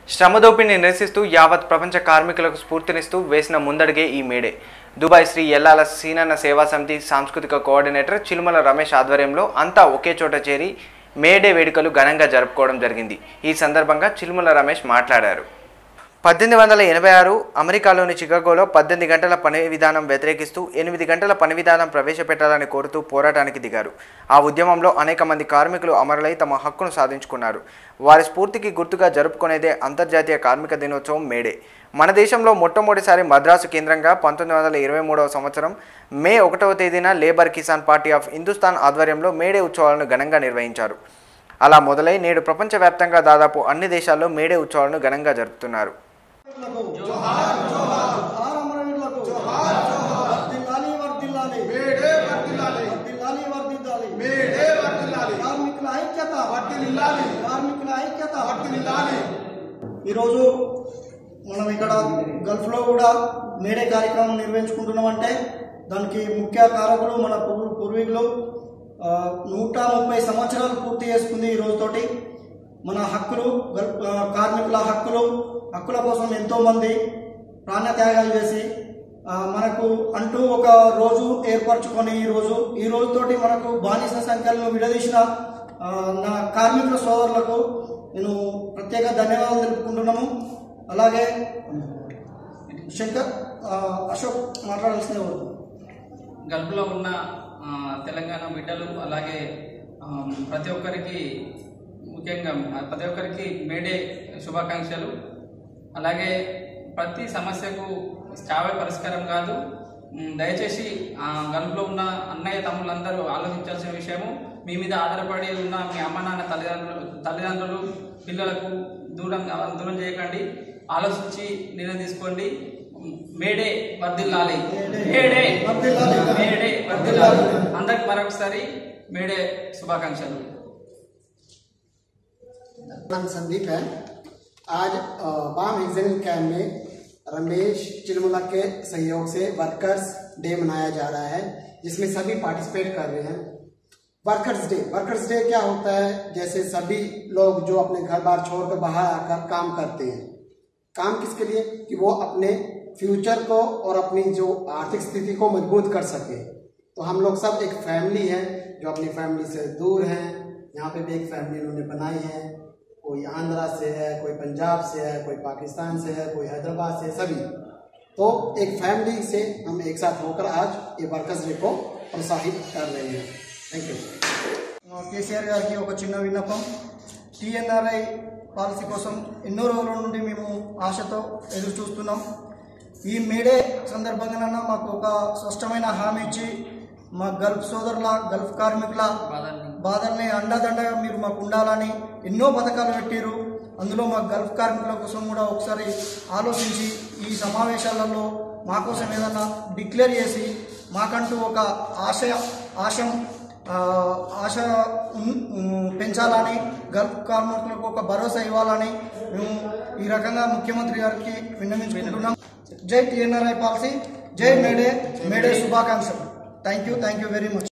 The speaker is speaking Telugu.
శ్రమదోపిడిని నిరసిస్తూ యావత్ ప్రపంచ కార్మికులకు స్ఫూర్తినిస్తూ వేసిన ముందడుగే ఈ మేడే దుబాయ్ శ్రీ ఎల్లాల సీనన్న సేవా సమితి సాంస్కృతిక కోఆర్డినేటర్ చిలుమల రమేష్ ఆధ్వర్యంలో అంతా ఒకే చోట చేరి మేడే వేడుకలు ఘనంగా జరుపుకోవడం జరిగింది ఈ సందర్భంగా చిలుమల రమేష్ మాట్లాడారు పద్దెనిమిది వందల ఎనభై ఆరు అమెరికాలోని చికాగోలో పద్దెనిమిది గంటల పని విధానం వ్యతిరేకిస్తూ ఎనిమిది గంటల పని విధానం ప్రవేశపెట్టాలని కోరుతూ పోరాటానికి దిగారు ఆ ఉద్యమంలో అనేక మంది కార్మికులు అమరులై తమ హక్కును సాధించుకున్నారు వారి స్ఫూర్తికి గుర్తుగా జరుపుకునేదే అంతర్జాతీయ కార్మిక దినోత్సవం మేడే మన దేశంలో మొట్టమొదటిసారి మద్రాసు కేంద్రంగా పంతొమ్మిది వందల ఇరవై మూడవ సంవత్సరం మే ఒకటవ తేదీన Labour Kisan Party of Hindustan ఆధ్వర్యంలో మేడే ఉత్సవాలను ఘనంగా నిర్వహించారు అలా మొదలై నేడు ప్రపంచవ్యాప్తంగా దాదాపు అన్ని దేశాల్లో మేడే ఉత్సవాలను ఘనంగా జరుపుతున్నారు జోహార్ జోహార్ అమరవీరులకు జోహార్ జోహార్ వర్ధిల్లాలి వర్ధిల్లాలి మేడే వర్ధిల్లాలి వర్ధిల్లాలి వర్ధిల్లాలి మేడే వర్ధిల్లాలి కార్మికుల ఐక్యత వర్ధిల్లాలి కార్మికుల ఐక్యత వర్ధిల్లాలి ఈరోజు మనం ఇక్కడ గల్ఫ్లో కూడా మేడే కార్యక్రమం నిర్వహించుకుంటున్నామంటే దానికి ముఖ్య కారకులు మన పూర్వ- పూర్వీకులు ఆ, నూట ముప్పై సంవత్సరాలు పూర్తి చేసుకుంది ఈ రోజుతోటి మన హక్కులు గల్ఫ్ ఆ, కార్మికుల హక్కులు హక్కుల కోసం ఎంతో మంది ప్రాణత్యాగాలు చేసి ఆ, మనకు అంటూ ఒక రోజు ఏర్పరచుకొని ఈ రోజు ఈ రోజుతోటి మనకు బానిస సంఖ్యలను విడదీసిన ఆ, నా కార్మికుల సోదరులకు నేను ప్రత్యేక ధన్యవాదాలు తెలుపుకుంటున్నాము అలాగే శంకర్ ఆ, అశోక్ మాట్లాడాల్సిన గల్ఫ్లో ఉన్న ఆ, తెలంగాణ బిడ్డలు అలాగే ఆ, ప్రతి ఒక్కరికి ముఖ్యంగా ప్రతి ఒక్కరికి మేడే శుభాకాంక్షలు అలాగే ప్రతి సమస్యకు చావే పరిష్కారం కాదు ఉమ్, దయచేసి ఆ, గల్ఫ్లో ఉన్న అన్నయ్య తమ్ముళ్ళందరూ ఆలోచించాల్సిన విషయము మీ మీద ఆధారపడి ఉన్న మీ అమ్మ నాన్న తల్లిదండ్రులు తల్లిదండ్రులు పిల్లలకు దూరం దూరం చేయకండి ఆలోచించి నిర్ణయం తీసుకోండి ఉమ్, మేడే వర్దిల్లాలి మేడే వర్ధిల్లాలి. మేడే వర్దిల్లాలి అందరికి మరొకసారి మేడే శుభాకాంక్షలు नाम संदीप है आज अ, बाम एग्जाम कैंप में रमेश चिलमुला के सहयोग से वर्कर्स डे मनाया जा रहा है जिसमें सभी पार्टिसिपेट कर रहे हैं वर्कर्स डे वर्कर्स डे क्या होता है जैसे सभी लोग जो अपने घर बार छोड़कर बाहर आकर काम करते हैं काम किसके लिए कि वो अपने फ्यूचर को और अपनी जो आर्थिक स्थिति को मजबूत कर सके तो हम लोग सब एक फैमिली है जो अपनी फैमिली से दूर हैं यहाँ पे भी एक फैमिली उन्होंने बनाई है कोई आंध्रा से है कोई पंजाब से है कोई पाकिस्तान से है कोई हैदराबाद से सभी तो एक फैमिली से हम एक साथ होकर आज ये वर्कर्स डे को प्रोत्साहित कर रहे हैं थैंक यू కేసీఆర్ గారికి ఒక చిన్న విన్నపం టీఎన్ఆర్ఐ పాలసీ కోసం ఎన్నో రోజుల నుండి మేము ఆశతో ఎదురు చూస్తున్నాం ఈ మేడే సందర్భంగా మాకు ఒక స్పష్టమైన హామీ ఇచ్చి మా గల్ఫ్ సోదరుల గల్ఫ్ కార్మికుల బాధల్ని అండదండగా మీరు మాకు ఉండాలని ఎన్నో పథకాలు పెట్టారు అందులో మా గల్ఫ్ కార్మికుల కోసం కూడా ఒకసారి ఆలోచించి ఈ సమావేశాలలో మా కోసం ఏదన్నా డిక్లేర్ చేసి మాకంటూ ఒక ఆశయ ఆశయం ఆ, ఆశ ఉన్- ఉమ్, పెంచాలని గల్ఫ్ కార్మికులకు ఒక భరోసా ఇవ్వాలని మేము ఈ రకంగా ముఖ్యమంత్రి గారికి విన్నవించుకుంటున్నాం జై టీఎన్ఆర్ఐ పాలసీ జై మేడే మేడే శుభాకాంక్షలు thank you thank you very much